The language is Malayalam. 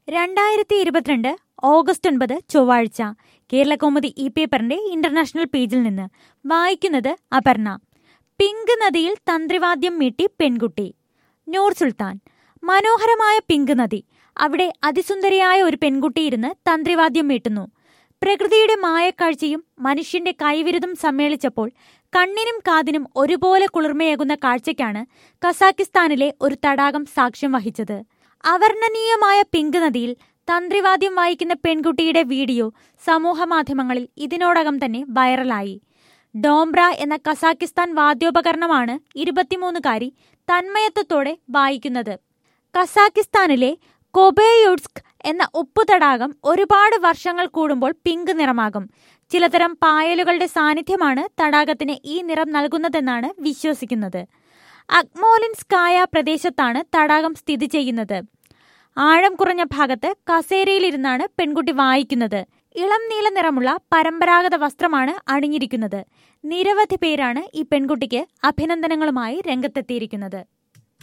രണ്ടായിരത്തി ഇരുപത്തിരണ്ട് ഓഗസ്റ്റ് ഒൻപത് ചൊവ്വാഴ്ച കേരളകൗമുദി ഇ പേപ്പറിന്റെ ഇന്റർനാഷണൽ പേജിൽ നിന്ന് വായിക്കുന്നത് അപർണ പിങ്ക് നദിയിൽ തന്ത്രിവാദ്യം മീട്ടി പെൺകുട്ടി നൂർ സുൽത്താൻ മനോഹരമായ പിങ്ക് നദി അവിടെ അതിസുന്ദരിയായ ഒരു പെൺകുട്ടി ഇരുന്ന് തന്ത്രിവാദ്യം മീട്ടുന്നു പ്രകൃതിയുടെ മായക്കാഴ്ചയും മനുഷ്യന്റെ കൈവിരുതും സമ്മേളിച്ചപ്പോൾ കണ്ണിനും കാതിനും ഒരുപോലെ കുളിർമയേകുന്ന കാഴ്ചയ്ക്കാണ് കസാക്കിസ്ഥാനിലെ ഒരു തടാകം സാക്ഷ്യം വഹിച്ചത് അവർണ്ണനീയമായ പിങ്ക് നദിയിൽ തന്ത്രിവാദ്യം വായിക്കുന്ന പെൺകുട്ടിയുടെ വീഡിയോ സമൂഹമാധ്യമങ്ങളിൽ ഇതിനോടകം തന്നെ വൈറലായി ഡോംബ്ര എന്ന കസാക്കിസ്ഥാൻ വാദ്യോപകരണമാണ് ഇരുപത്തിമൂന്നുകാരി തന്മയത്വത്തോടെ വായിക്കുന്നത് കസാക്കിസ്ഥാനിലെ കൊബേയുഡ്സ്ക് എന്ന ഉപ്പു തടാകം ഒരുപാട് വർഷങ്ങൾ കൂടുമ്പോൾ പിങ്ക് നിറമാകും ചിലതരം പായലുകളുടെ സാന്നിധ്യമാണ് തടാകത്തിന് ഈ നിറം നൽകുന്നതെന്നാണ് വിശ്വസിക്കുന്നത് അക്മോലിൻസ്കായ പ്രദേശത്താണ് തടാകം സ്ഥിതി ചെയ്യുന്നത് ആഴം കുറഞ്ഞ ഭാഗത്ത് കസേരയിലിരുന്നാണ് പെൺകുട്ടി വായിക്കുന്നത് ഇളം നീല നിറമുള്ള പരമ്പരാഗത വസ്ത്രമാണ് അണിഞ്ഞിരിക്കുന്നത് നിരവധി പേരാണ് ഈ പെൺകുട്ടിക്ക് അഭിനന്ദനങ്ങളുമായി രംഗത്തെത്തിയിരിക്കുന്നത്